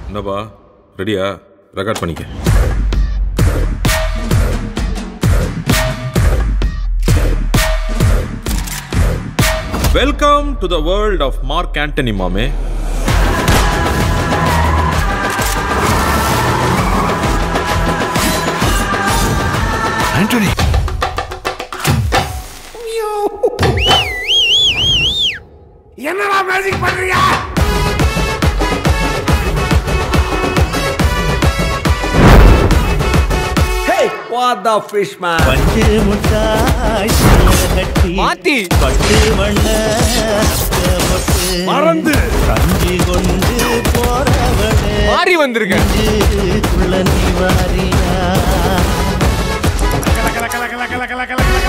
என்னப்பா ரெடியா ரெக்கார்ட் பண்ணிக்க welcome to the world of Mark Antony மாமே ஆண்டனி என்னடா மேஜிக் பண்றீங்க Hey, what the fish man? பட்டு முட்டாய் சேலை கட்டி மாத்தி. பட்டு வண்ண பொட்டு மறந்து. கஞ்சி கொண்டு போறவளே மாறி வந்திருக்கேன் உள்ள நீ வாரியா கல கல கல கல கல கல கல கல